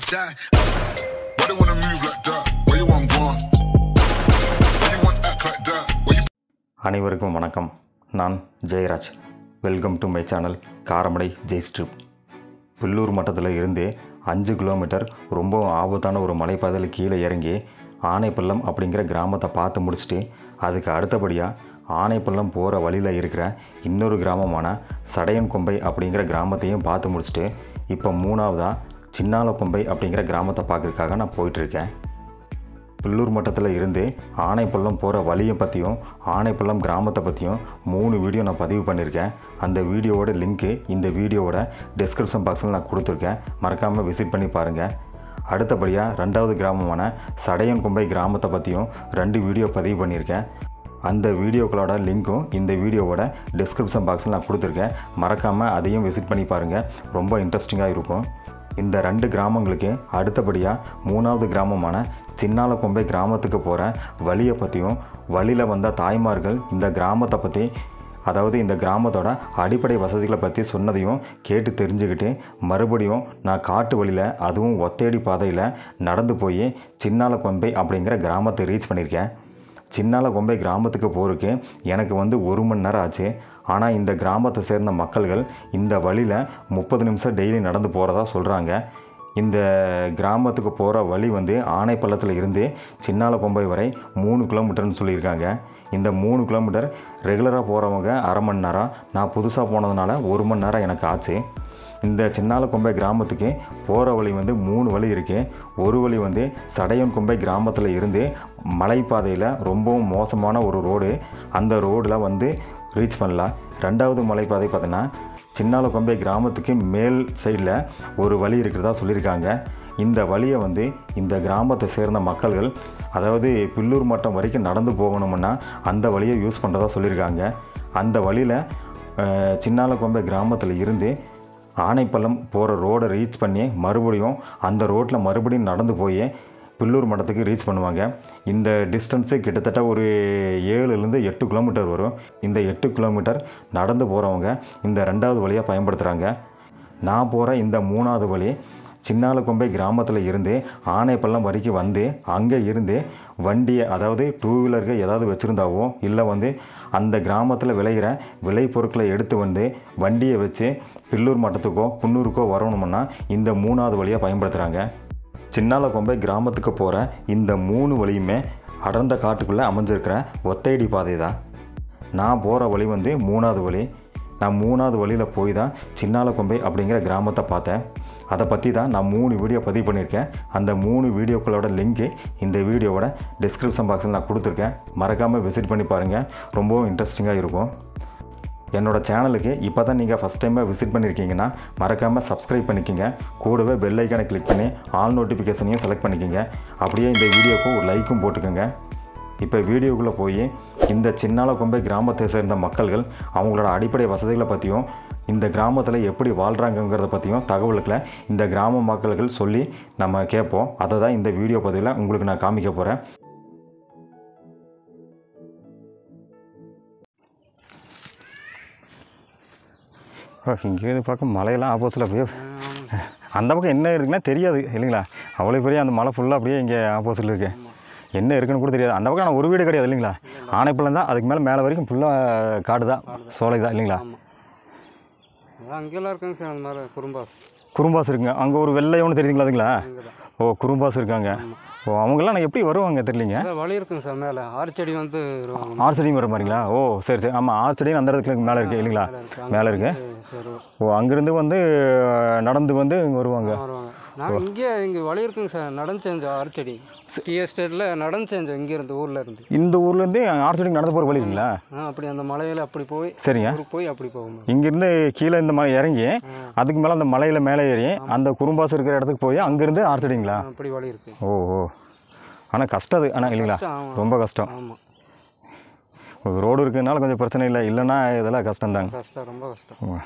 die. Why they wanna move like that? Where you want gone? Why you want act like that? Where you அனைவருக்கும் வணக்கம் நான் Jayaraj welcome to my channel Karamadai ஜெய் ஸ்ட்ரிப் பில்லூர் மட்டத்தில் இருந்து அஞ்சு கிலோமீட்டர் ரொம்ப ஆபத்தான ஒரு மலைப்பாதையில் கீழே இறங்கி ஆனைப்பள்ளம் அப்படிங்கிற கிராமத்தை பார்த்து முடிச்சுட்டு அதுக்கு அடுத்தபடியாக ஆனைப்பள்ளம் போகிற வழியில் இருக்கிற இன்னொரு கிராமமான சடையன்கொம்பை அப்படிங்கிற கிராமத்தையும் பார்த்து முடிச்சுட்டு இப்போ மூணாவதாக சின்னாலக்கொம்பை அப்படிங்கிற கிராமத்தை பார்க்கறதுக்காக நான் போயிட்டுருக்கேன் பில்லூர் மட்டத்தில் இருந்து ஆனைப்பள்ளம் போகிற வழியை பற்றியும் ஆனைப்பள்ளம் கிராமத்தை பற்றியும் மூணு வீடியோ நான் பதிவு பண்ணியிருக்கேன் அந்த வீடியோவோட லிங்க்கு இந்த வீடியோவோட டிஸ்கிரிப்ஷன் பாக்ஸில் நான் கொடுத்துருக்கேன் மறக்காமல் விசிட் பண்ணி பாருங்கள் அடுத்தபடியாக ரெண்டாவது கிராமமான சடையன்கொம்பை கிராமத்தை பற்றியும் ரெண்டு வீடியோ பதிவு பண்ணியிருக்கேன் அந்த வீடியோக்களோட லிங்க்கும் இந்த வீடியோவோட டிஸ்கிரிப்ஷன் பாக்ஸில் நான் கொடுத்துருக்கேன் மறக்காமல் அதையும் விசிட் பண்ணி பாருங்கள் ரொம்ப இன்ட்ரெஸ்டிங்காக இருக்கும் இந்த ரெண்டு கிராமங்களுக்கு அடுத்தபடியாக மூணாவது கிராமமான சின்னாலக்கொம்பை கிராமத்துக்கு போகிற வழியை பற்றியும் வழியில் வந்த தாய்மார்கள் இந்த கிராமத்தை பற்றி அதாவது இந்த கிராமத்தோட அடிப்படை வசதிகளை பற்றி சொன்னதையும் கேட்டு தெரிஞ்சுக்கிட்டு மறுபடியும் நான் காட்டு வழியில் அதுவும் ஒத்தேடி பாதையில் நடந்து போய் சின்னாலக்கொம்பை அப்படிங்கிற கிராமத்தை ரீச் பண்ணியிருக்கேன் சின்னாலக்கொம்பை கிராமத்துக்கு போகிறதுக்கு எனக்கு வந்து ஒரு மணி நேரம் ஆச்சு ஆனால் இந்த கிராமத்தை சேர்ந்த மக்கள்கள் இந்த வழியில் முப்பது நிமிஷம் டெய்லி நடந்து போகிறதா சொல்கிறாங்க இந்த கிராமத்துக்கு போகிற வழி வந்து ஆனைப்பள்ளத்தில் இருந்து சின்னாலக்கொம்பை வரை மூணு கிலோமீட்டர்னு சொல்லியிருக்காங்க இந்த மூணு கிலோமீட்டர் ரெகுலராக போகிறவங்க அரை மணி நேரம் நான் புதுசாக போனதுனால ஒரு மணி நேரம் எனக்கு ஆச்சு இந்த சின்னாலக்கொம்பை கிராமத்துக்கு போகிற வழி வந்து மூணு வழி இருக்குது ஒரு வழி வந்து சடையன்கொம்பை கிராமத்தில் இருந்து மலைப்பாதையில் ரொம்பவும் மோசமான ஒரு ரோடு அந்த ரோடில் வந்து ரீச் பண்ணலாம் ரெண்டாவது மலைப்பாதை பார்த்தீங்கன்னா சின்னாலக்கொம்பை கிராமத்துக்கு மேல் சைடில் ஒரு வழி இருக்கிறதா சொல்லியிருக்காங்க இந்த வழியை வந்து இந்த கிராமத்தை சேர்ந்த மக்கள்கள் அதாவது பில்லூர் மட்டம் வரைக்கும் நடந்து போகணுமுன்னா அந்த வழியை யூஸ் பண்ணுறதா சொல்லியிருக்காங்க அந்த வழியில் அஹ், சின்னாலக்கொம்பை கிராமத்தில் இருந்து ஆனைப்பள்ளம் போகிற ரோடை ரீச் பண்ணி மறுபடியும் அந்த ரோட்டில் மறுபடியும் நடந்து போய் பில்லூர் மடத்துக்கு ரீச் பண்ணுவாங்க இந்த டிஸ்டன்ஸு கிட்டத்தட்ட ஒரு ஏழுலேருந்து எட்டு கிலோமீட்டர் வரும் இந்த எட்டு கிலோமீட்டர் நடந்து போகிறவங்க இந்த ரெண்டாவது வழியாக பயன்படுத்துகிறாங்க நான் போகிற இந்த மூணாவது வழி சின்னாலக்கொம்பை கிராமத்தில் இருந்து ஆனைப்பள்ளம் வரைக்கும் வந்து அங்கே இருந்து வண்டியை அதாவது டூ வீலருக்கு ஏதாவது வச்சுருந்தாவோ இல்லை வந்து அந்த கிராமத்தில் விளையிற விளை பொருட்களை எடுத்து வந்து வண்டியை வச்சு பில்லூர் மட்டத்துக்கோ குன்னூருக்கோ வரணும்னா இந்த மூணாவது வழியாக பயன்படுத்துகிறாங்க சின்னாலக்கொம்பை கிராமத்துக்கு போகிற இந்த மூணு வழியுமே அடர்ந்த காட்டுக்குள்ளே அமைஞ்சிருக்கிற ஒத்தையடி பாதை தான் நான் போகிற வழி வந்து மூணாவது வழி நான் மூணாவது வழியில் போய் தான் சின்னாலக்கொம்பை அப்படிங்கிற கிராமத்தை பார்த்தேன் அதை பற்றி தான் நான் மூணு வீடியோ பதிவு பண்ணியிருக்கேன் அந்த மூணு வீடியோக்களோட லிங்க்கு இந்த வீடியோவோட டிஸ்கிரிப்ஷன் பாக்ஸில் நான் கொடுத்துருக்கேன் மறக்காமல் விசிட் பண்ணி பாருங்கள் ரொம்பவும் இன்ட்ரெஸ்டிங்காக இருக்கும் என்னோட சேனலுக்கு இப்போ தான் நீங்கள் ஃபஸ்ட் டைமாக விசிட் பண்ணியிருக்கீங்கன்னா மறக்காமல் சப்ஸ்கிரைப் பண்ணிக்கோங்க கூடவே பெல் ஐக்கானை கிளிக் பண்ணி ஆல் நோட்டிஃபிகேஷனையும் செலக்ட் பண்ணிக்கோங்க அப்படியே இந்த வீடியோக்கு ஒரு லைக்கும் போட்டுக்கோங்க இப்போ வீடியோக்குள்ளே போய் இந்த சின்னால கொம்பை கிராமத்தை சேர்ந்த மக்கள்கள் அவங்களோட அடிப்படை வசதிகளை பற்றியும் இந்த கிராமத்தில் எப்படி வாழ்கிறாங்கங்கிறத பற்றியும் தகவல்களை இந்த கிராம மக்கள்கள் சொல்லி நம்ம கேட்போம் அதை தான் இந்த வீடியோ பதிவில் உங்களுக்கு நான் காமிக்க போகிறேன் இங்கேருந்து பார்க்க மலையெல்லாம் ஆப்போசிட்டில் அப்படியே அந்த பக்கம் என்ன இருக்குன்னா தெரியாது இல்லைங்களா அவ்வளோ பெரிய அந்த மலை ஃபுல்லாக அப்படியே இங்கே ஆப்போசிட்டில் இருக்கு என்ன இருக்குன்னு கூட தெரியாது அந்த பக்கம் ஆனால் ஒரு வீடு கிடையாது இல்லைங்களா ஆனைப்பள்ளம் தான் அதுக்கு மேலே மேலே வரைக்கும் ஃபுல்லாக காடு தான் சோலை தான் இல்லைங்களா அதான் அங்கெல்லாம் இருக்குங்க சார் அந்த மாதிரி குறும்பாஸ் குறும்பாஸ் இருக்குங்க அங்கே ஒரு வெள்ளை ஒன்று தெரியுதுங்களா அதுங்களா ஓ குறும்பாஸ் இருக்காங்க ஓ அவங்கெல்லாம் நான் எப்படி வருவாங்க தெரியலிங்க அதான் வழி இருக்குங்க சார் மேலே ஆர்ச்செடி வந்து வருவாங்க ஆறு செடியும் வர மாதிரிங்களா ஓ சரி சரி ஆமாம் ஆறு செடியும் அந்த இடத்துல மேலே இருக்குது இல்லைங்களா மேலே இருக்கு சரி ஓ அங்கேருந்து வந்து நடந்து வந்து இங்கே வருவாங்க வருவாங்க நாங்கள் இங்கே இங்கே வழி இருக்குங்க சார் நடந்து செஞ்சோம் ஆர்ச்செடி டி எஸ்டேட்டில் நடந்து செஞ்சோம் இங்கே இருந்து ஊரில் இருந்து இந்த ஊர்லேருந்து ஆறு செடிக்கு நடந்து போகிற வழி இல்லைங்களா ஆ அப்படி அந்த மலையில் அப்படி போய் சரிங்க ஊருக்கு போய் அப்படி போகும்போது இங்கேருந்து கீழே இந்த மலை இறங்கி அதுக்கு மேலே அந்த மலையில் மேலே ஏறி அந்த குறும்பாசு இருக்கிற இடத்துக்கு போய் அங்கேருந்து ஆறு செடிங்களா அப்படி வழி இருக்கு ஓ ஓ ஆனால் கஷ்டம் அது ஆனால் இல்லைங்களா ஆமாம் ரொம்ப கஷ்டம் ஆமாம் ரோடு இருக்கிறதுனால கொஞ்சம் பிரச்சனை இல்லை இல்லைன்னா இதெல்லாம் கஷ்டம்தாங்க கஷ்டம் ரொம்ப கஷ்டம் ஓ.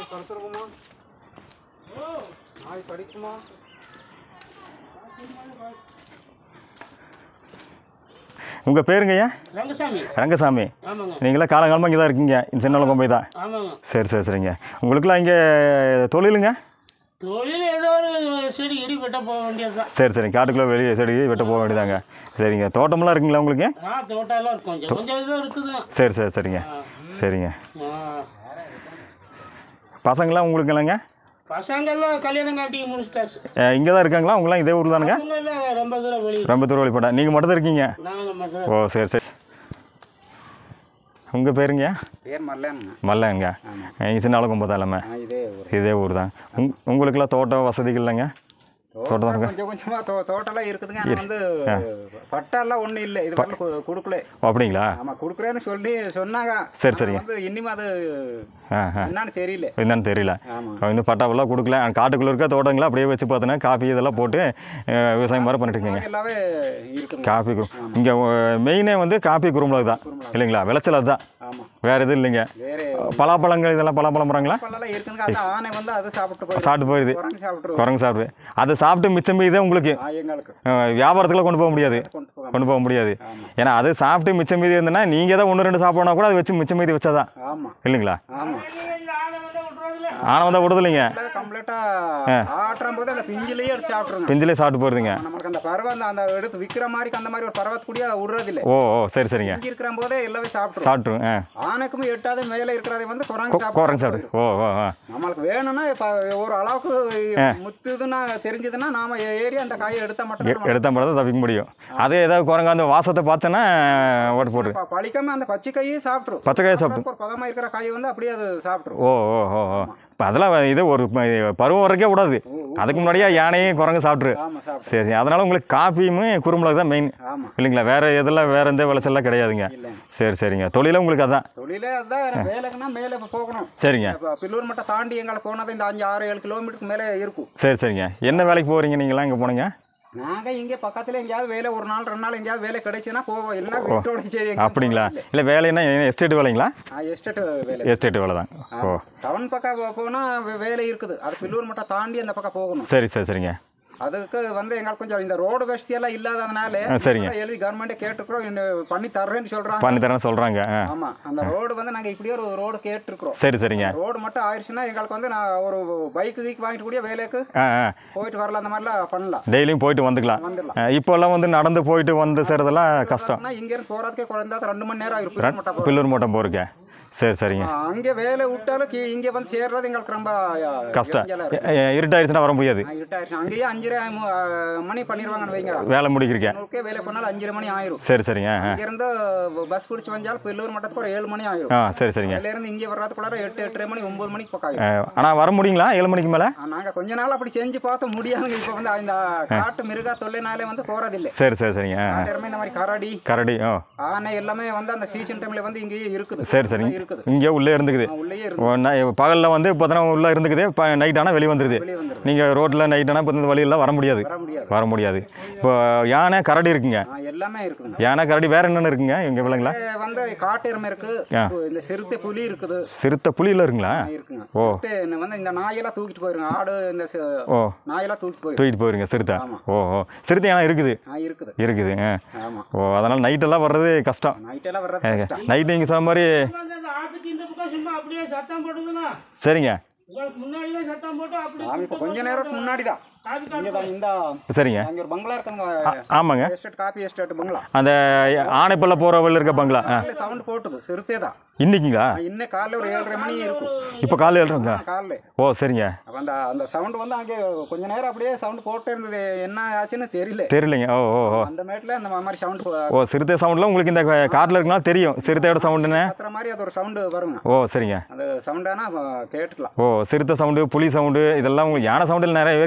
கருத்துருக்குமா நாய் கடிக்குமா உங்கள் பேருங்க ஐயா ரங்கசாமி ரங்கசாமி ஆமாங்க நீங்களாம் காலங்காலமாக இங்கே தான் இருக்கீங்க இந்த சின்ன கொம்பை தான் ஆமாங்க சரி சரி சரிங்க உங்களுக்குலாம் இங்கே தொழிலுங்க தொழில் ஏதோ ஒரு செடி இடி வெட்ட போக வேண்டியதுதான் சரி சரிங்க காட்டுக்குள்ளே வெளியே செடி வெட்ட போக வேண்டியதாங்க சரிங்க தோட்டமெல்லாம் இருக்குங்களா உங்களுக்கு ஆ தோட்டம் எல்லாம் இருக்கும் கொஞ்சம் கொஞ்சம் இது இருக்குதுங்க சரி சரி சரிங்க சரிங்க ஆ. பசங்களாம் உங்களுக்கு இல்லைங்க பசங்க எல்லாம் கல்யாணம் காட்டி முடிச்சிட்டாச்சு இங்கே தான் இருக்காங்களா உங்களாம் இதே ஊர் தானுங்க அவங்க எல்லாம் ரொம்ப தூரம் வெளியே ரொம்ப தூரம் வழிபட்டா நீங்கள் மட்டும் தான் இருக்கீங்க நாங்க மட்டும் ஓ சரி சரி உங்கள் பேருங்க பேர் மல்லனுங்க மல்லங்க இங்கே சின்ன கொம்பை தான் எல்லாமே இதே ஊர் இதே ஊர் தான் உங் உங்களுக்கெல்லாம் தோட்டம் வசதிகள் இல்லைங்க தோட்டம் தான் கொஞ்சம் கொஞ்சமா தோ தோட்டம்லாம் இருக்குதுங்க ஆனால் வந்து பட்டாலாம் ஒன்றும் இல்லை இது வரல கு- கொடுக்கல ஓ அப்படிங்களா ஆமா கொடுக்குறேன்னு சொல்லி சொன்னாங்க சரி, ஆனா சரிங்க. வந்து இன்னும் அது ஆ ஆ என்னன்னு தெரியல என்னன்னு தெரியல ஆமா இன்னும் பட்டாவெல்லாம் கொடுக்கல காட்டுக்குள்ளே இருக்க தோட்டங்களை அப்படியே வச்சு பார்த்தோன்னா காஃபி இதெல்லாம் போட்டு அஹ், விவசாயம் மாதிரி பண்ணிட்டு இருக்கீங்க எல்லாமே இருக்குங்க காஃபி குரு இங்கே மெயினே வந்து காஃபி குறும்புலகு தான் இல்லைங்களா விளைச்சல் அதுதான் ஆமா வேறு எதுவும் இல்லைங்க வேற பலாப்பழங்கள் இதெல்லாம் பலாப்பழம் மரங்களா பழம்லாம் இருக்குதுங்க அது ஆனை வந்து அது சாப்பிட்டு போயிடும் சாப்பிட்டு போயிடுது குரங்கு சாப்பிட்டு குரங்கு சாப்பிடு அதை சாப்பிட்டு மிச்சம் மீதே உங்களுக்கு ஆ, எங்களுக்கு அஹ், வியாபாரத்துக்குலாம் கொண்டு போக முடியாது கொண்டு போகாம கொண்டு போக முடியாது ஏன்னா அது சாப்பிட்டு மிச்சம் மீதி இருந்ததுன்னா நீங்கள் தான் ஒன்று ரெண்டு சாப்பிடணும் கூட அது வச்சு மிச்சம் மீதி வச்சாதான் ஆமா இல்லைங்களா ஆமா ஆளை வந்து விட்டுறதுல ஆனை வந்தால் விடுதலைங்க கம்ப்ளீட்டா ஆட்டுறம் போது அந்த பிஞ்சிலேயே எடுத்து சாப்பிட்ருங்க பிஞ்சிலே சாப்பிட்டு போயிருதுங்க நமக்கு அந்த பறவை அந்த அந்த எடுத்து விற்கிற மாதிரி அந்த மாதிரி ஒரு பறவை கூட விடுறதில்ல ஓ ஓ சரி சரிங்க இங்க இருக்கிற போதே எல்லாமே சாப்பிட்ரும் சாப்பிட்ருங்க ஆ ஆனைக்கும் எட்டாவது மேலே இருக்கிறதை வந்து குரங்கு கொ- குரங்கு சாப்பிட்டு சாப்பிடு ஓ ஓ ஆ நம்மளுக்கு வேணும்னா இப்போ ஒரு அளவுக்கு முத்துதுன்னா தெரிஞ்சதுன்னா நாம ஏறி அந்த காயை எடுத்தா மட்டும் எ- எடுத்தா மட்டும் தான் தப்பிக்க முடியும் அதே ஏதாவது குரங்கு அந்த வாசத்தை பார்த்தோன்னா ஓட்டு போட்டு ப- பழிக்காம அந்த பச்சை காயே சாப்பிட்ரும் பச்சை காயை சாப்பிட்டு ஒரு பதமா இருக்கிற காயை வந்து அப்படியே அது சாப்பிட்ரும் ஓ ஓ ஓ ஓ இப்போ அதெல்லாம் இது ஒரு ப- பருவம் வரைக்கும் விடாது அதுக்கு முன்னாடியே யானையும் குரங்கு சாப்பிட்ரு ஆமா சாப்பிட்ரும் சரி அதனால உங்களுக்கு காப்பியும் குறும்புலகு தான் மெயின் ஆமா இல்லைங்களா வேற எதெல்லாம் வேற எந்த விளைச்சல்லாம் கிடையாதுங்க இல்லைங்க சரி சரிங்க தொழிலும் உங்களுக்கு அதான் தொழிலே அதுதான் வேலைக்குன்னா மேலே இப்போ போகணும் சரிங்க இப்போ பில்லூர் மட்டும் தாண்டி எங்களை போனது இந்த அஞ்சு ஆறு ஏழு கிலோமீட்டருக்கு மேலே இருக்கும் சரி சரிங்க என்ன வேலைக்கு போகிறீங்க நீங்களாம் இங்கே போனீங்க நாங்க இங்க பக்கத்துல எங்கேயாவது வேலை ஒரு நாள் ரெண்டு நாள் எங்கேயாவது வேலை கிடைச்சுன்னா போவோம் இல்லைன்னா வீட்டோட சரி எங்கேயும் அப்படிங்களா இல்லை வேலைன்னா எஸ்டேட் வேலைங்களா ஆ, எஸ்டேட் வேலை எஸ்டேட் வேலை தான் ஓ டவுன் பக்கம் போனா வே- வேலை இருக்குது அது பில்லூர் மட்டும் தாண்டி அந்த பக்கம் போகணும் சரி சரி சரிங்க அதுக்கு வந்து எங்களுக்கு கொஞ்சம் இந்த ரோடு வசதி எல்லாம் இல்லாததுனால ஆ, சரிங்க. இப்பதான் எழுதி கவர்மெண்ட்டே கேட்டுக்கிறோம் இன்னும் பண்ணி தர்றேன்னு சொல்றாங்க பண்ணி தரேன்னு சொல்கிறாங்க ஆ ஆமா அந்த ரோடு வந்து நாங்க இப்படியே ஒரு ரோடு கேட்டிருக்கிறோம் சரி சரிங்க ரோடு மட்டும் ஆயிடுச்சுன்னா எங்களுக்கு வந்து நான் ஒரு பைக்கு கீக்கு வாங்கிட்டு கூடிய வேலைக்கு ஆ ஆ போயிட்டு வரலாம் அந்த மாதிரிலாம் பண்ணலாம் டெய்லியும் போயிட்டு வந்துக்கலாம் வந்துடலாம் ஆ, இப்போல்லாம் வந்து நடந்து போயிட்டு வந்து சேர்றதெல்லாம் கஷ்டம் ஆனா இங்க இருந்து போறதுக்கே குறைந்தது ரெண்டு மணி நேரம் ஆயிரும் பில்லூர் மட்டும் பில்லூர் மூட்டம் போகிறக்க சரி சரிங்க ஆ, அங்கே வேலை விட்டாலும் கீ- இங்க வந்து சேர்றது எங்களுக்கு ரொம்ப ஆ, கஷ்டம் இடைஞ்சலா இருக்கு. எ- எ- இருட்டாயிருச்சுன்னா வர முடியாது ஆ, இருட்டாயிருச்சு அங்கேயே அஞ்சரை மு- ஆ, மணி பண்ணிடுவாங்கன்னு வைங்க வேலை முடிக்கிறக்க உங்களுக்கே வேலை பண்ணாலும் அஞ்சரை மணி ஆயிரும் சரி சரிங்க ஆ இங்க இருந்து பஸ் பிடிச்சி வந்தாலும் பில்லூர் மட்டத்துக்கு ஒரு ஏழு மணி ஆயிரும் ஆ சரி சரிங்க அதுல இருந்து இங்கே வர்றதுக்குள்ளார எட்டு எட்டரை மணி ஒன்பது மணிக்கு பக்கம் ஆயிரும் ஆனால் வர முடியுங்களா ஏழு மணிக்கு மேலே ஆ, நாங்க கொஞ்ச நாள் அப்படி செஞ்சு பார்த்து முடியாதுங்க இப்போ வந்து இந்த காட்டு மிருகா தொல்லைனாலே வந்து போறதில்லை சரி சரி சரிங்க ஆ ஆ. திறமை இந்த மாதிரி கரடி கரடி ஓ ஆனை எல்லாமே வந்து அந்த சீசன் டைம்ல வந்து இங்கேயே இருக்குது சரி சரிங்க இருக்குது இங்கே உள்ளே இருந்துக்குது ஆ, உள்ளேயே இருக்கு பகலில் வந்து பார்த்தோன்னா உள்ளே இருந்துக்குது இப்போ நைட் ஆனால் வெளியே வந்துடுது வெளியே வந்துருது நீங்கள் ரோட்டில் நைட் ஆனால் இப்போ இந்த வழியெல்லாம் வர முடியாது வர முடியாது வர முடியாது இப்போ யானை கரடி இருக்குங்க ஆ, எல்லாமே இருக்குதுங்க யானை கரடி வேற என்னென்ன இருக்குங்க எங்கள் விலங்குல இது வந்து காட்டு எருமை இருக்கு ஆ. இந்த சிறுத்தை புலி இருக்குது சிறுத்தை புலியில் இருக்குங்களா ஆ, இருக்குங்க சிறுத்தை என்ன வந்து இந்த நாயெல்லாம் தூக்கிட்டு போயிருங்க ஆடு இந்த சி- ஓ நாயெல்லாம் தூக்கிட்டு போயிரும் தூக்கிட்டு போயிருங்க சிறுத்தை ஆமா. ஓ ஓ சிறுத்தை யானை இருக்குது ஆ இருக்குது இருக்குது ஆ. ஆமா ஓ அதனால் நைட்டெல்லாம் வர்றது கஷ்டம் நைட்டெல்லாம் வர்றது கஷ்டம் நைட்டு நீங்கள் சொன்ன மாதிரி அந்த ஆத்துக்கு இந்த பக்கம் சும்மா அப்படியே சத்தம் போடுதுங்க சரிங்க உங்களுக்கு முன்னாடி தான் சத்தம் போட்டு அப்படி நாங்க இப்போ கொஞ்ச நேரத்துக்கு முன்னாடி தான் காது இங்கே தான் இந்த சரிங்க அங்கே ஒரு பங்களா இருக்குங்க ஆமாங்க எஸ்டேட் காப்பி எஸ்டேட் பங்களா அந்த ஆனைப்பல்ல போகிற வழியில் இருக்க பங்களா ஆ சவுண்ட் போட்டுது சிறுத்தை தான் இன்னைக்குங்களா இன்னும் காலைல ஒரு ஏழரை மணி இருக்கும் இப்போ காலையில் எழுறோங்களா காலைல ஓ சரிங்க அப்போ அந்த அந்த சவுண்ட் வந்து அங்கே கொஞ்ச நேரம் அப்படியே சவுண்ட் போட்டே இருந்தது என்ன ஆச்சுன்னு தெரியல தெரியலைங்க ஓ ஓ ஓ அந்த மேட்டில் அந்த மாதிரி சவுண்ட் ஓ சிறுத்தை சவுண்டில் உங்களுக்கு இந்த காட்டில் இருக்குன்னா தெரியும் சிறுத்தையோட சவுண்டுன்னு கத்துற மாதிரி அது ஒரு சவுண்டு வருங்க ஓ சரிங்க அந்த சவுண்டானா கேட்டுக்கலாம் ஓ சிறுத்தை சவுண்டு புலி சவுண்டு இதெல்லாம் உங்களுக்கு யானை சவுண்டில் நிறைய பேர் தெரியும்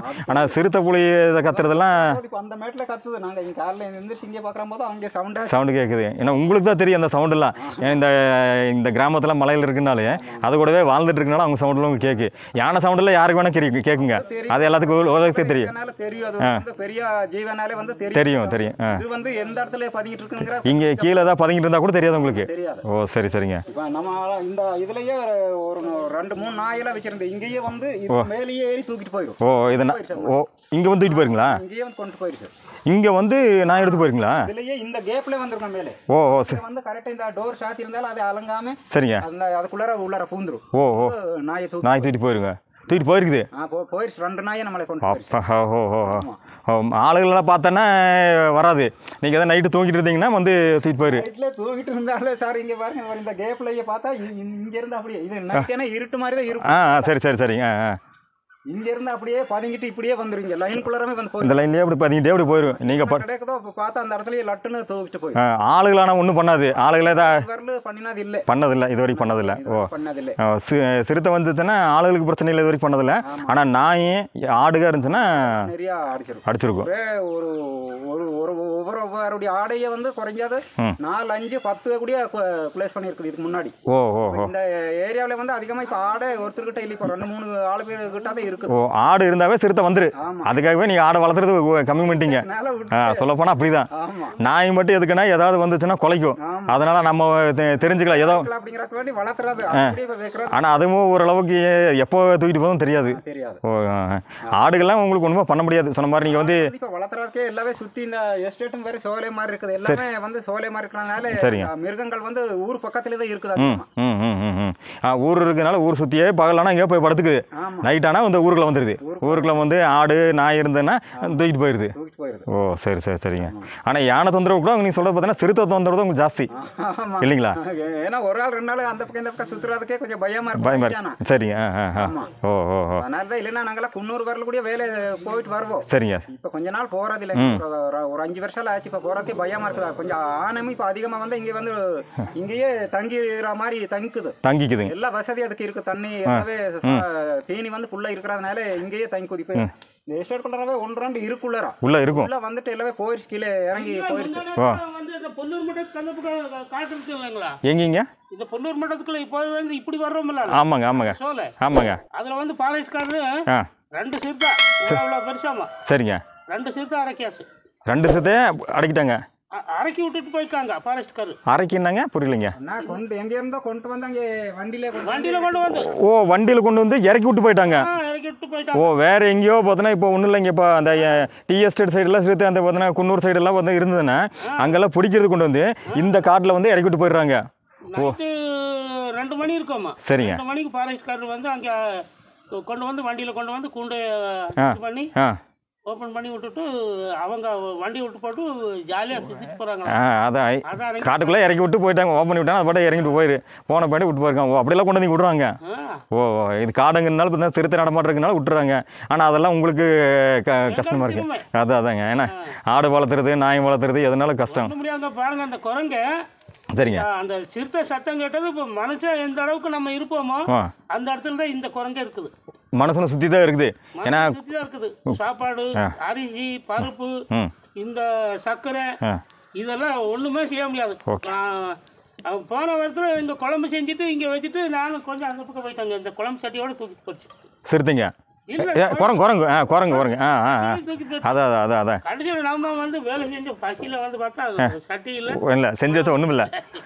ஆனால் சிறுத்தை புலி இதை கத்துறதெல்லாம் இப்போ அந்த மேட்டில் கத்துது நாங்கள் இங்கே காலையில் எழுந்திரிச்சு இங்கே பார்க்குற போது அங்கே சவுண்டாக சவுண்டு கேட்குது ஏன்னா உங்களுக்கு தான் தெரியும் அந்த சவுண்டெல்லாம் ஏன்னா இந்த இந்த கிராமத்தில் மலையில் இருக்குனாலே அது கூடவே வாழ்ந்துட்டு இருக்கனால அவங்க சவுண்டெல்லாம் உங்களுக்கு கேட்கு யானை சவுண்டெல்லாம் யாருக்கு வேணால் கேட்கு கேட்குங்க அது எல்லாத்துக்கும் உலகத்துக்கு தெரியும் ஜீவனால தெரியும் அது வந்து பெரிய ஜீவனாலே வந்து தெரியும் தெரியும் தெரியும் ஆ இது வந்து எந்த இடத்துல பதிக்கிட்டு இருக்குங்கிற இங்கே கீழே தான் பதுங்கிட்டு இருந்தால் கூட தெரியாது உங்களுக்கு தெரியாது ஓ சரி சரிங்க இப்போ நம்ம இந்த இதுலயே ஒரு ரெண்டு மூணு நாயெல்லாம் வச்சிருந்தேன் இங்கேயே வந்து இது மேலேயே ஏறி தூக்கிட்டு போயிடும் ஓ இது நான் ஓ இங்கே வந்து தூக்கிட்டு போயிருங்களா இங்கேயே வந்து கொண்டு போயிருச்சு இங்கே வந்து நான் எடுத்து போயிருங்களா இதுலயே இந்த கேப்ல வந்திருக்கோம் மேலே ஓ ஓ சரி இது வந்து கரெக்டாக இந்த டோர் சாத்தி இருந்தாலும் அது அலங்காம சரிங்க அந்த அதுக்குள்ளார உள்ளார பூந்துரும் ஓ ஓ நாயை தூக்கி நாய் தூக்கிட்டு போயிருங்க தூக்கிட்டு போயிருக்குது ஆ போ போயிருச்சு ரெண்டு நாயை நம்மளை கொண்டு போயிருச்சு அப்பா ஓ ஓ ஓ ஓ ஆளுகளெல்லாம் பார்த்தோன்னா வராது நீங்கள் எதாவது நைட்டு தூங்கிட்டு இருந்தீங்கன்னா வந்து தூக்கிட்டு போயிரு நைட்ல தூங்கிட்டு இருந்தாலே சார் இங்க பாருங்க இவர் இந்த கேப்லயே பார்த்தா இ- இ- இங்க இருந்து அப்படியே இது நைட் ஏன்னா இருட்டு மாதிரி தான் இருக்கும் ஆ ஆ சரி சரி சரிங்க ஆ ஆ இங்க இருந்து அப்படியே பதுங்கிட்டு இப்படியே வந்துருவீங்க லைனுக்குள்ளாரமே வந்து இந்த போயிடும் லைன்லேயே அப்படி பதிக்கிட்டே அப்படி போயிடும் நீங்கள் ப கிடைக்குதோ அப்போ பார்த்தா அந்த இடத்துலயே லட்டுன்னு தூக்கிட்டு போய் ஆ, ஆளுகளானா ஒன்றும் பண்ணாது ஆளுகளே தான் வரல பண்ணினது இல்லை பண்ணதில்லை இது வரைக்கும் பண்ணதில்லை ஓ பண்ணதில்லை ஆ, சி- சிறுத்தை வந்துச்சுன்னா ஆளுகளுக்கு பிரச்சனை இல்லை இது வரைக்கும் பண்ணதில்லை ஆனால் நாய் ஆடுக இருந்துச்சுன்னா நிறைய அடிச்சிருக்கும் அடிச்சிருக்கும் ஒரே ஒரு ஒரு ஒரு ஒவ்வொரு ஒவ்வொருடைய ஆடையை வந்து குறைஞ்சது நாலு அஞ்சு பத்து கூட பிளேஸ் பண்ணியிருக்குது இதுக்கு முன்னாடி ஓ ஓ ஓ இந்த ஏரியாவில் வந்து அதிகமாக இப்போ ஆடை ஒருத்தர்கிட்ட இல்லை இப்போ ரெண்டு மூணு ஆளு பேர் கிட்ட தான் இருக்குது ஓ ஆடு இருந்தாவே சிறுத்தை வந்துரு ஆமா. அதுக்காகவே நீங்கள் ஆடை வளர்த்துறது ஒ- கம்மி பண்ணிட்டீங்க மேலே விட்டு ஆ சொல்லப்போனால் அப்படி தான் ஆமா நாய் மட்டும் எதுக்குன்னா ஏதாவது வந்துச்சுன்னா குலைக்கும் ஆமா. அதனால நம்ம தெ- தெரிஞ்சுக்கலாம் ஏதோ அப்படிங்கிறக்கு வேண்டி வளர்த்துறது அப்படியே இப்ப வைக்கிறது ஆனால் அதுவும் ஓரளவுக்கு எப்போ தூக்கிட்டு போதும் தெரியாது தெரியாது ஓ ஆ, ஆ. ஆடுகள்லாம் உங்களுக்கு ஒன்றுமே பண்ண முடியாது சொன்ன மாதிரி நீங்கள் வந்து இப்போ வளர்த்துறதுக்கே எல்லாமே சுத்தி இந்த எஸ்டேட்டும் வேற சோலை மாதிரி இருக்குது எல்லாமே வந்து சோலை மாதிரி இருக்கிறனால சரிங்க. அஹ், மிருகங்கள் வந்து ஊர் பக்கத்துல தான் இருக்குது ம் அதிகமா. ம் ம் ம் ம் ஆ ஊர் இருக்கனால ஊர் சுற்றியே பகலானா இங்கே போய் படுத்துக்குது ஆமா நைட் ஆனால் வந்து ஊருக்குள்ள வந்துடுது ஊருக்குள்ள வந்து ஆடு நாய் இருந்ததுன்னா தூக்கிட்டு போயிடுது தூக்கிட்டு போயிருது ஓ சரி சரி சரிங்க ஆனால் யானை தொந்தரவு கூட நீங்கள் சொல்கிறது பார்த்தீங்கன்னா சிறுத்தை தொந்தரவு தான் உங்களுக்கு ஜாஸ்தி ஆமா இல்லைங்களா ஏன்னா ஒரு ஆள் ரெண்டு நாள் அந்த பக்கம் இந்த பக்கம் சுத்துறதுக்கே கொஞ்சம் பயமா இருக்கும் பயமா ஆனா. இருக்கு சரிங்க ஆ ஆ ஆ ஆமா. ஓ ஓ ஓ அதனால தான் இல்லைன்னா நாங்கெல்லாம் குன்னூர் வரல கூட வேலை போயிட்டு வருவோம் சரிங்க இப்போ கொஞ்ச நாள் போறது இல்லை ஒரு- ஒரு- ஒரு அஞ்சு வருஷம் ஆச்சு இப்போ போறதுக்கே பயமா இருக்குது கொஞ்சம் ஆனமும் இப்போ அதிகமா வந்து இங்கே வந்து இங்கேயே தங்கிற மாதிரி தங்கிக்குது தங்கிக்குதுங்க எல்லா வசதி அதுக்கு இருக்கு தண்ணி எல்லாமே ச- தீனி வந்து ஃபுல்லா இருக்கிறதுனால இங்கேயே தங்கி குதிப்பு இந்த எஸ்டேட் குள்ளராவே ஒன்று ரெண்டு இருக்குள்ளரா உள்ளே இருக்கும் உள்ள வந்துட்டு எல்லாமே போயிருச்சு கீழே இறங்கி போயிருச்சு வந்து இந்த பொன்னூர் மட்டத்துக்கு அந்த பக்கம் காட்டுறது இல்லைங்களா எங்கேங்க இந்த பொன்னூர் மட்டத்துக்குள்ள இப்போ வந்து இப்படி வர்றோம்ல ஆமாங்க ஆமாங்க சோலை ஆமாங்க அதுல வந்து ஃபாரஸ்ட்காரரு ஆ ரெண்டு சிறுத்தை இவ்வளோ பெருசாமா சரிங்க ரெண்டு சிறுத்தை அரைக்கியாசு ரெண்டு சிறுத்தையே அடைக்கிட்டாங்க அ- அரைக்கி விட்டுட்டு போயிருக்காங்க ஃபாரஸ்ட்காரரு அரைக்கின்னாங்க புரியலைங்க நான் கொண்டு எங்க இருந்தோ கொண்டு வந்து அங்கே வண்டியிலே கொண்டு வண்டியில கொண்டு வந்து ஓ வண்டியில் கொண்டு வந்து இறக்கி விட்டு போயிட்டாங்க ஆ, இறக்கி விட்டு போயிட்டாங்க ஓ வேற எங்கேயோ பார்த்தோன்னா இப்போ ஒன்றும் இல்லைங்க இப்போ அந்த டி எஸ்டேட் சைடெல்லாம் சிறுத்தை அந்த பார்த்தோன்னா குன்னூர் சைடெல்லாம் வந்து இருந்ததுன்னா அங்கெல்லாம் பிடிக்கிறது கொண்டு வந்து இந்த காட்டில் வந்து இறக்கி விட்டு போயிடுறாங்க நைட்டு ரெண்டு மணி இருக்கோமா சரிங்க ரெண்டு மணிக்கு ஃபாரஸ்ட்காரர் வந்து அங்கே கொண்டு வந்து வண்டியில் கொண்டு வந்து கூண்டு இது பண்ணி ஆ ஓப்பன் பண்ணி விட்டுட்டு அவங்க வண்டி விட்டு போட்டு ஜாலியாக சுற்றிட்டு போகிறாங்க ஆ அதான் அதான் இறங்கி- காட்டுக்குள்ளே இறக்கி விட்டு போயிட்டாங்க ஓப்பன் பண்ணி விட்டாங்க அது பாட்டு இறங்கிட்டு போயிரு போன பாட்டு விட்டு போயிருக்காங்க ஓ அப்படியெல்லாம் கொண்டு வந்து விடுறாங்க ஆ ஓ ஓ, இது காடுங்கிறனால பார்த்தா சிறுத்தை நடமாட்டுறதுனால விட்டுறாங்க ஆனால் அதெல்லாம் உங்களுக்கு க கஷ்டமாக இருக்கு அதான் அதாங்க ஏன்னா ஆடு வளர்த்துறது நாய் வளர்த்துறது எதனாலும் கஷ்டம் ஒன்றும் முடியாத பாருங்க அந்த குரங்க சரிங்க அந்த சிறுத்தை சத்தம் கேட்டது இப்போ மனுஷன் எந்த அளவுக்கு நம்ம இருப்போமோ ஆ அந்த இடத்துல தான் இந்த குரங்கே இருக்குது மனசுல சுற்றி தான் இருக்குது ஏன்னா மனுஷன் சுத்தி தான் இருக்குது சாப்பாடு அரிசி பருப்பு ம் இந்த சர்க்கரை ஆ இதெல்லாம் ஒண்ணுமே செய்ய முடியாது நான் அவன் போன வாரத்தில் இந்த குழம்பு செஞ்சுட்டு இங்கே வச்சுட்டு நானும் கொஞ்சம் அந்த பக்கம் போயிட்டாங்க இந்த குழம்பு சட்டியோட தூக்கிட்டு போச்சு சிறுத்தைங்க இல்ல, ஏ குரங்கு குரங்கு ஆ குரங்கு குரங்கு ஆ ஆ ஆ தூக்கிட்டு போச்சு அதான் அதான் அதான் அதான் கடைசியில் நம்ம வந்து வேலை செஞ்ச பசியில் வந்து பார்த்தா அது சட்டி இல்லை இல்லை செஞ்சு வச்சா ஒன்றும் இல்லை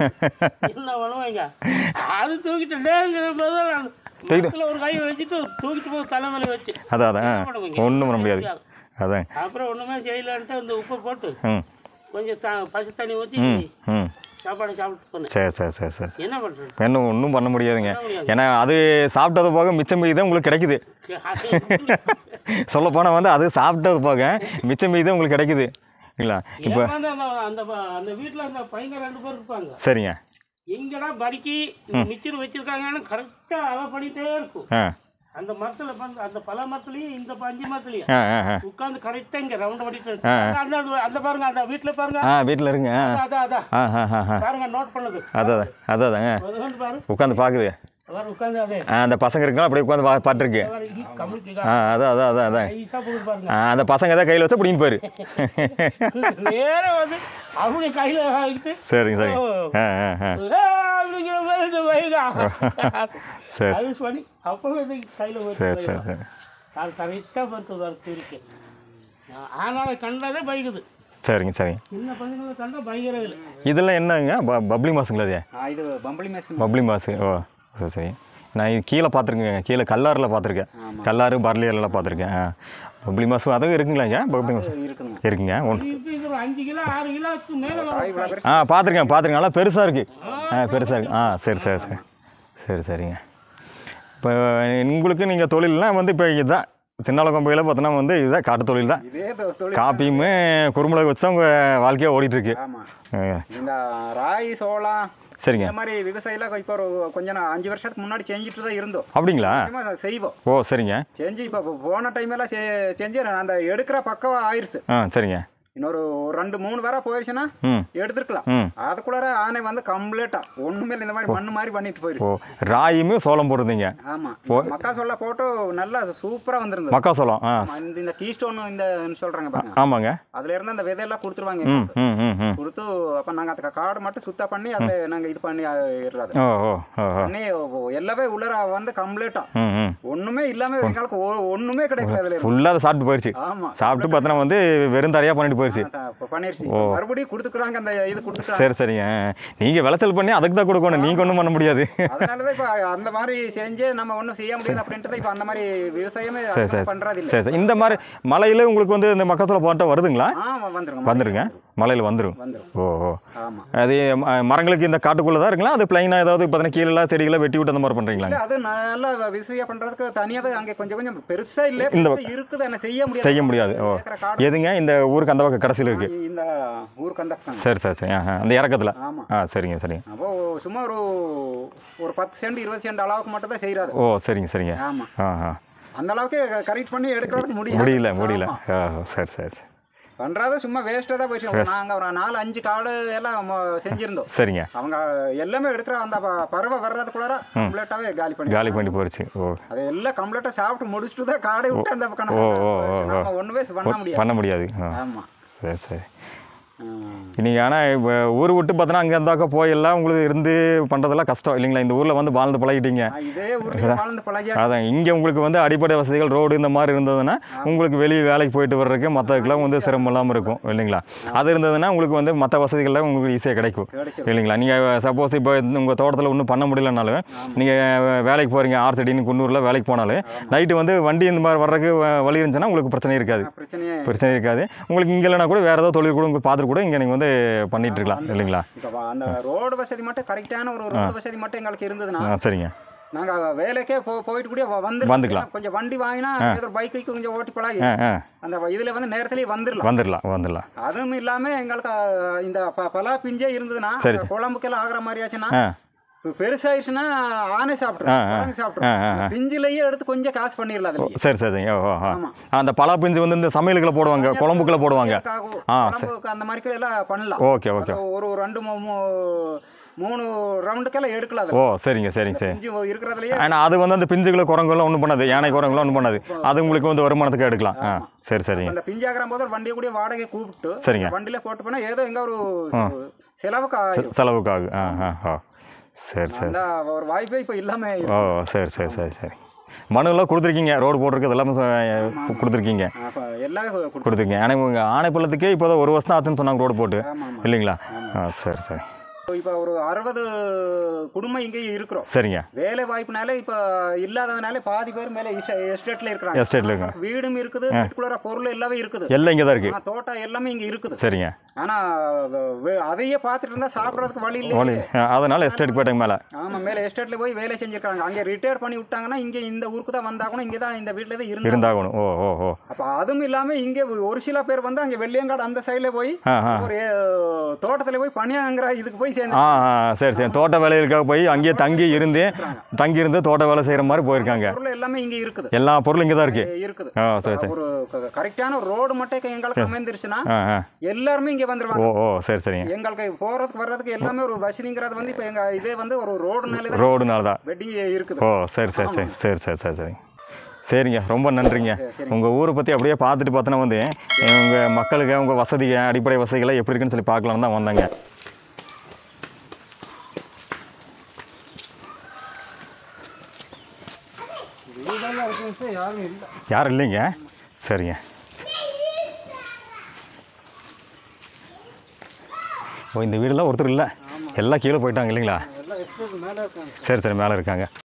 என்ன பண்ணுவாங்க அது தூக்கிட்டு டேங்கிற போது நான் மரத்துல ஒரு கை வச்சுட்டு தூக்கிட்டு போய் தலைமையில வச்சு அதான் அதான் என்ன பண்ணுவீங்க? ஒன்றும் பண்ண முடியாது அதான் அப்புறம் ஒண்ணுமே செய்யலான்ட்டு அந்த உப்பை போட்டு ம் கொஞ்சம் த பசு தண்ணி ஊற்றி ம் சாப்பாடு சாப்பிட்டு போனேன் சரி சரி சரி சரி என்ன பண்ணுறது இன்னும் ஒன்றும் பண்ண முடியாதுங்க ஏன்னா அது சாப்பிட்டது போக மிச்சம் மீதி தான் உங்களுக்கு கிடைக்குது சொல்லப்போனால் வந்து அது சாப்பிட்டது போக மிச்சம் மீதி தான் உங்களுக்கு கிடைக்குது இல்லைங்களா இப்போ வந்து அந்த அந்த ப- அந்த வீட்டில் அந்த பையங்க ரெண்டு பேர் இருப்பாங்க சரிங்க எங்கடா பறிக்கி மிச்சர் வச்சிருக்காங்கன்னு கரெக்டாக அதை பண்ணிட்டே இருக்கும் ஆ அந்த மரத்துல வந்து அந்த பல மரத்துலயும் இந்த பஞ்சு மரத்துலயும் ஆ ஆ ஆ உட்காந்து கரெக்டா இங்க ரவுண்ட் பண்ணிட்டு இருக்கு. அந்த அந்த- அந்த பாருங்க அந்த வீட்டுல பாருங்க ஆ வீட்டில் இருங்க ஆ அதான் அதான் ஆ ஆ ஆ ஆ பாருங்க நோட் பண்ணது அதான் அதான் அதாங்க அது வந்து பாரு உட்காந்து பார்க்குது அவர் உட்காந்து அதே ஆ, அந்த பசங்க இருக்கலாம் அப்படியே உட்காந்து பா பாட்டுருக்கு அவர் இ- கம்முக்கு ஆ அதான் அதான் அதான் அதான் ஈஸா போட்டு பாருங்க ஆ, அந்த பசங்க தான் கையில் வச்சா பிடிங்க பாரு நேரா வந்து அவருடைய கையில வாங்கிட்டு சரிங்க சரிங்க ஆ ஆ ஆ "ஏ, அப்படிங்கிற மாதிரி இந்த வைகா சரி அது பண்ணி அப்புறம் இது கையில வச்சு சரி வைகா. சரி சரி அது கரெக்டாக பொறுத்து வரத்து இருக்கு ஆனால் கண்டதே பைக்குது சரிங்க சரிங்க சின்ன பசங்களை கண்டா பயங்கரம் இல்லை இதெல்லாம் என்னங்க ப பப்ளி மாசுங்களா அது ஆ, இது பம்பளி மேசன் பப்ளி மாசு ஓ சரி சரி நான் இது கீழே பார்த்துருக்கேங்க கீழே கல்லாரில் பார்த்துருக்கேன் கல்லாறு பர்லியெல்லாம் பார்த்துருக்கேன் ஆ பப்ளி மாசு அதுவும் இருக்குங்களாங்க பப்ளி மாசு இருக்குங்க இருக்குங்க ஒன்று இப்போ இது ஒரு அஞ்சு கிலோ ஆறு கிலோக்கு மேலே வரும் இவ்வளோ பெருசு ஆ பார்த்துருக்கேன் பார்த்துருக்கேன் நல்லா பெருசாக இருக்குது ஆ பெருசாக இருக்குது ஆ சரி சரி சரி சரி சரிங்க இப்போ உங்களுக்கு நீங்கள் தொழில்லாம் வந்து இப்போ இதுதான் சின்னால கொம்பையில் பார்த்தோன்னா வந்து இதுதான் காட்டு தொழில் தான் இதே தொ- தொழில் காப்பியும் குறுமிளகு வச்சு தான் உங்கள் வாழ்க்கையாக ஓடிட்டுருக்கு ஆமாம் இந்த ராய் சோளம் சரிங்க இந்த மாதிரி விவசாயிலாம் இப்போ ஒரு கொஞ்சம் நான் அஞ்சு வருஷத்துக்கு முன்னாடி செஞ்சுட்டு தான் இருந்தோம் அப்படிங்களா நிச்சயமா செய்வோம் ஓ சரிங்க செஞ்சு இப்போ போன டைம் எல்லாம் செ- செஞ்சு நான் அந்த எடுக்கிற பக்கம் ஆயிருச்சு ஆ சரிங்க இன்னொரு ஒரு ரெண்டு மூணு வேற போயிடுச்சுன்னா ம் எடுத்துருக்கலாம் ம். அதுக்குள்ளார ஆனை வந்து கம்ப்ளீட்டா ஒண்ணுமே இல்லை இந்த மாதிரி மண்ணு மாதிரி பண்ணிட்டு ஓ போயிடுச்சு ராயுமே சோளம் போடுறீங்க ஆமா மக்கா சொல்ல போட்டு நல்லா சூப்பரா வந்திருந்தது மக்காசோளம் ஆ ஆமா, இந்த இந்த கீஸ்டோன் இந்த சொல்றாங்க பாருங்க ஆமாங்க அதுல இருந்து அந்த விதையெல்லாம் கொடுத்துருவாங்க ம் எங்களுக்கு. ம் ம் ம் கொடுத்து அப்ப நாங்க அந்த காடு மட்டும் சுத்தம் பண்ணி அதை நாங்க இது பண்ணி இடுறது ஓ ஓ ஓ ஓ பண்ணி எல்லாமே உள்ளர வந்து கம்ப்ளீட்டா ம் ம் ஒண்ணுமே இல்லாம எங்களுக்கு ஒ- ஒண்ணுமே கிடைக்கல அதுல இருந்து. ஃபுல்லாக அதை சாப்பிட்டு போயிடுச்சு ஆமா சாப்பிட்டு பார்த்தோன்னா வந்து வெறும் தரையாக பண்ணிட்டு போயிடுச்சு அதான் இப்ப பண்ணிருச்சு மறுபடியும் கொடுத்துக்குறாங்க அந்த இது கொடுத்துக்குறாங்க சரி சரிங்க நீங்கள் விளைச்சல் பண்ணி அதுக்கு தான் கொடுக்கணும் நீங்கள் ஒன்றும் பண்ண முடியாது அதனாலதான் இப்ப அந்த மாதிரி செஞ்சு நம்ம ஒண்ணும் செய்ய முடியாது அப்படின்ட்டு தான் இப்ப அந்த மாதிரி விவசாயமே சரி சரி பண்றது இல்ல சரி சரி இந்த மாதிரி மலையில் உங்களுக்கு வந்து இந்த மக்காசோளம் போட்டால் வருதுங்களா ஆ வந்துருங்க வந்துருங்க மலையில் வந்துடும் வந்துரும் ஓ ஓ ஆமா அது ம- மரங்களுக்கு இந்த காட்டுக்குள்ளே தான் இருக்குங்களா அது பிளைனாக ஏதாவது பார்த்தீங்கன்னா கீழே செடிகளை வெட்டி விட்டு அந்த மாதிரி பண்ணுறீங்களாங்க இல்ல அது நல்லா விவசாயம் பண்றதுக்கு தனியாவே அங்க கொஞ்சம் கொஞ்சம் பெருசா இல்ல இந்த பெருசா இருக்குது என்ன செய்ய முடியாது செய்ய முடியாது ஓ ஏக்கரை காடு எதுங்க இந்த ஊருக்கு அந்த பக்கம் கடைசியில் இருக்குது இந்த ஊருக்கு அந்த பக்கம். சரி சரி சரி ஆ ஆ. அந்த இறக்கத்தில் ஆமா ஆ சரிங்க சரிங்க அப்போ சும்மா ஒரு ஒரு பத்து சென்ட் இருபது சென்ட் அளவுக்கு மட்டும் தான் செய்யறாரு ஓ சரிங்க சரிங்க ஆமா ஆ ஆ அந்த அளவுக்கு கரெக்ட் பண்ணி எடுக்கிறதுக்கு முடியும் முடியல முடியல ஆ சரி சரி சரி பண்றது சும்மா வேஸ்டா தான் போயிடுச்சு நாங்க ஒரு நாலு அஞ்சு காடு எல்லாம் மொ- செஞ்சிருந்தோம் சரிங்க அவங்க எல்லாமே எடுக்கிற அந்த ப- பறவை வர்றதுக்குள்ளார கம்ப்ளீட்டாவே காலி பண்ணி காலி பண்ணி போயிடுச்சு ஓ அதை எல்லாம் கம்ப்ளீட்டா சாப்பிட்டு முடிச்சுட்டு தான் காடை விட்டு அந்த பக்கம் ஓ, ஓ, ஓ, ஓ. நம்ம ஒண்ணுமே பண்ண முடியாது பண்ண முடியாது ஆ ஆமா சரி சரி ம். நீங்கள் ஆனால் இப்போ ஊர் விட்டு பார்த்தோன்னா அங்கே இருந்தாக்கா போயெல்லாம் உங்களுக்கு இருந்து பண்ணுறதெல்லாம் கஷ்டம் இல்லைங்களா இந்த ஊரில் வந்து வாழ்ந்து பழகிட்டீங்க நான் இதே ஊர்லயே வாழ்ந்து பழகியா அதான் இங்கே உங்களுக்கு வந்து அடிப்படை வசதிகள் ரோடு இந்த மாதிரி இருந்ததுன்னா உங்களுக்கு வெளியே வேலைக்கு போயிட்டு வர்றதுக்கு மற்றதுக்கெல்லாம் வந்து சிரமம் இல்லாமல் இருக்கும் இல்லைங்களா அது இருந்ததுன்னா உங்களுக்கு வந்து மற்ற வசதிகள்லாம் உங்களுக்கு ஈஸியாக கிடைக்கும் கிடைச்சிரும். இல்லைங்களா நீங்கள் சப்போஸ் இப்போ உங்கள் தோட்டத்தில் ஒன்றும் பண்ண முடியலனாலும் நீங்கள் வேலைக்கு போகிறீங்க ஆர் செடின்னு குன்னூரில் வேலைக்கு போனாலும் நைட்டு வந்து வண்டி இந்த மாதிரி வர்றதுக்கு வ- வழி இருந்துச்சுன்னா உங்களுக்கு பிரச்சனை இருக்காது பிரச்சனையே பிரச்சனை இருக்காது உங்களுக்கு இங்கே இல்லைனா கூட வேறு ஏதாவது தொழில் கூட உங்களுக்கு பார்த்துட்டு கூட இங்கே நீங்கள் வந்து பண்ணிட்டு இருக்கலாம் இல்லைங்களா இப்ப வ- அந்த ரோடு வசதி மட்டும் கரெக்டான ஒரு ரோடு வசதி மட்டும் எங்களுக்கு இருந்ததுன்னா ஆ சரிங்க நாங்க வேலைக்கே போ போயிட்டு கூட வந்து வந்துக்கலாம். கொஞ்சம் வண்டி வாங்கினா ஏதோ பைக்கு கொஞ்சம் ஓட்டி பழகி ஆ ஆ அந்த வ- இதுல வந்து நேரத்திலேயே வந்துடலாம் வந்துடலாம் வந்துடலாம் அதுவும் இல்லாம எங்களுக்கு அஹ், இந்த ப- பலா பிஞ்சே இருந்ததுன்னா சரி. அந்த குழம்புக்கெல்லாம் ஆகுற மாதிரி ஆச்சுன்னா ஆ இப்ப பெருசாயிருச்சுன்னா ஆனை ஆ, சாப்பிட்றோம் ஆ. குரங்கு ஆ, ஆ, சாப்பிட்றோம் பிஞ்சிலேயே எடுத்து கொஞ்சம் காசு பண்ணிடலாம் அதுலயே சரி சரி ஓ ஓ, ஆ ஆமா. அந்த பலா பிஞ்சு வந்து இந்த சமையலுக்குள்ள போடுவாங்க குழம்புக்குள்ள போடுவாங்க சமையலுக்காகவும், ஆ, குழம்புக்கு அந்த மாதிரி எல்லாம் பண்ணலாம் ஓகே ஓகே அது ஒரு ரெண்டு மூ- மூ- மூணு ரவுண்டுக்கெல்லாம் எடுக்கலாம் ஓ அது சரிங்க சரிங்க சரி பிஞ்சு இருக்கிறதுலயே ஆனால் அது வந்து அந்த பிஞ்சுகளை குரங்குலாம் ஒன்றும் பண்ணாது யானை குரங்குலாம் ஒன்றும் பண்ணாது அது உங்களுக்கு வந்து வருமானத்துக்கு எடுக்கலாம் ஆ சரி சரிங்க அந்த பிஞ்சாகிற போது ஒரு வண்டியை கூட வாடகை கூப்பிட்டு சரிங்க. வண்டியில போட்டு போனா ஏதோ எங்க ஒரு செலவுக்கு ஆயிரும். செலவுக்கு ஆகும் ஆ ஆ ஓ சரி சரி அந்த ஒரு வாய்ப்பே இப்ப இல்லாம ஓ சரி சரி சரி சரி மனுலாம் கொடுத்துருக்கீங்க ரோடு போட்டிருக்கு எல்லாமே சொ- கொடுத்துருக்கீங்க அப்ப எல்லாமே கொடு- கொடுத்துருக்கீங்க ஆனால் உங்கள் ஆணைப்பள்ளத்துக்கே இப்போ ஒரு வருஷம் ஆச்சுன்னு சொன்னாங்க ரோடு போட்டு ஆமா ஆமா இல்லைங்களா ஆ சரி சரி இப்ப ஒரு அறுபது குடும்பம் இங்கே இருக்கிறோம் சரிங்க வேலை வாய்ப்புனால இப்ப இல்லாததுனால பாதி பேர் மேல எஸ்டேட்ல இருக்கிறாங்க எஸ்டேட்டில் இருக்கு வீடும் இருக்குது வீட்டுக்குள்ளார பொருள் எல்லாமே இருக்குது எல்லாம் இங்கே தான் இருக்குது ஆனா, தோட்டம் எல்லாமே இங்க இருக்குது சரிங்க ஆனா வ- வ- அதையே பார்த்துட்டு இருந்தா சாப்பிடறதுக்கு வழி ஓலி இல்லை அதனால எஸ்டேட் போயிட்டாங்க மேலே ஆமா மேல எஸ்டேட்ல போய் வேலை செஞ்சிருக்காங்க அங்க ரிட்டையர் பண்ணி விட்டாங்கன்னா இங்க இந்த ஊருக்கு தான் வந்தாகணும் இங்க தான் இந்த வீட்டுல தான் இருந்தாங்க இருந்தாகணும் ஓ ஓ ஓ அப்ப அதுவும் இல்லாம இங்க ஒரு சில பேர் வந்து அங்க வெள்ளியங்காடு அந்த சைடுல போய் ஆ ஆ ஒரு அஹ், தோட்டத்துல போய் பனியாங்கிற இதுக்கு போய் வேலையும் சேர்ந்து ஆ ஆ சரி சரி தோட்ட வேலைகளுக்காக போய் அங்கேயே தங்கி இருந்து தங்கி இருந்து தோட்ட வேலை செய்கிற மாதிரி போயிருக்காங்க பொருள் எல்லாமே இங்க இருக்குது எல்லா பொருளும் இங்கே தான் இருக்கு இருக்குது ஆ சரி சரி ஒரு கரெக்டான ரோடு மட்டும் எங்களுக்கு அமைந்துருச்சுன்னா ஆ ஆ எல்லாருமே இங்க ஓ வந்துருவாங்க ஓ சரி சரிங்க எங்களுக்கு போறதுக்கு வர்றதுக்கு எல்லாமே ஒரு வசதிங்கிறது வந்து இப்போ எங்க இதே வந்து ஒரு ரோடுனால தான் ரோடுனால தான் வெட்டிங் இருக்குது ஓ சரி சரி சரி சரி சரி சரி சரி சரிங்க ரொம்ப நன்றிங்க உங்கள் ஊரை பற்றி அப்படியே பார்த்துட்டு பார்த்தோன்னா வந்து உங்கள் மக்களுக்கு உங்கள் வசதிங்க அடிப்படை வசதிகள்லாம் எப்படி இருக்குன்னு சொல்லி பார்க்கலான்னு தான் வந்தாங்க வீடெல்லாம் இருக்குங்க சார் யாரும் இல்லை யாரும் இல்லைங்க சரிங்க ஓ இந்த வீடெல்லாம் ஒருத்தர் இல்லை எல்லாம் கீழே போயிட்டாங்க இல்லைங்களா எல்லாம் எஸ்டேட் மேலே இருக்காங்க சரி சரி மேலே இருக்காங்க